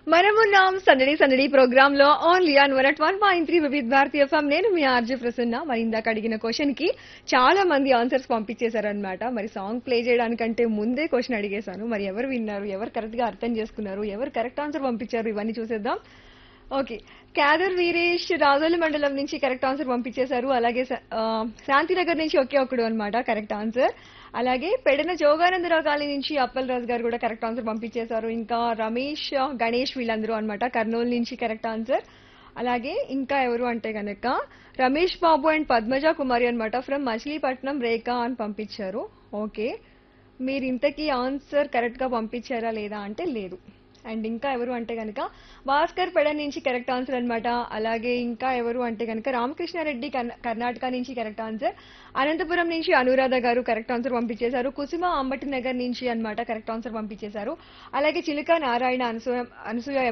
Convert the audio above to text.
మనమున్నాం సందడి సందడి ప్రోగ్రామ్ లో only on one at one point three Vividha Bharatiya FM నేను మీ ఆర్జే ప్రసన్న మరి ఇందాక అడిగిన క్వశ్చన్ కి చాలా మంది ఆన్సర్స్ పంపించేశారనమాట మరి సాంగ్ ప్లే చేయడానికంటే ముందే క్వశ్చన్ అడిగేశాను మరి ఎవరు విన్నారు ఎవరు కరెక్ట్ గా అర్థం చేసుకున్నారు ఎవరు కరెక్ట్ ఆన్సర్ పంపించారు ఇవన్నీ చూసేద్దాం ఓకే క్యాదర్ వీరేష్ రాజోలి మండలం నుంచి కరెక్ట్ ఆన్సర్ పంపించేశారు అలాగే శా- ఆ, శాంతినగర్ నుంచి ఒకే ఒకడు అనమాట కరెక్ట్ ఆన్సర్ అలాగే పెడన జోగానందరావు కాలనీ నుంచి అప్పల్ రాజు గారు కూడా కరెక్ట్ ఆన్సర్ పంపించేశారు ఇంకా రమేష్ గణేష్ వీళ్ళందరూ అనమాట కర్నూలు నుంచి కరెక్ట్ ఆన్సర్ అలాగే ఇంకా ఎవరు అంటే గనక రమేష్ బాబు అండ్ పద్మజ కుమారి అనమాట ఫ్రమ్ మచిలీపట్నం రేఖ అని పంపించారు ఓకే మీరు ఇంతకీ ఆన్సర్ కరెక్ట్ గా పంపించారా లేదా అంటే లేదు అండ్ ఇంకా ఎవరు అంటే కనుక భాస్కర్ పెడ నుంచి కరెక్ట్ ఆన్సర్ అన్నమాట అలాగే ఇంకా ఎవరు అంటే కనుక రామకృష్ణారెడ్డి కర్ణ- కర్ణాటక నుంచి కరెక్ట్ ఆన్సర్ అనంతపురం నుంచి అనురాధ గారు కరెక్ట్ ఆన్సర్ పంపించేశారు కుసుమ అంబటి నగర్ నుంచి అన్నమాట కరెక్ట్ ఆన్సర్ పంపించేశారు అలాగే చిలుక నారాయణ అనసూయ అనసూయ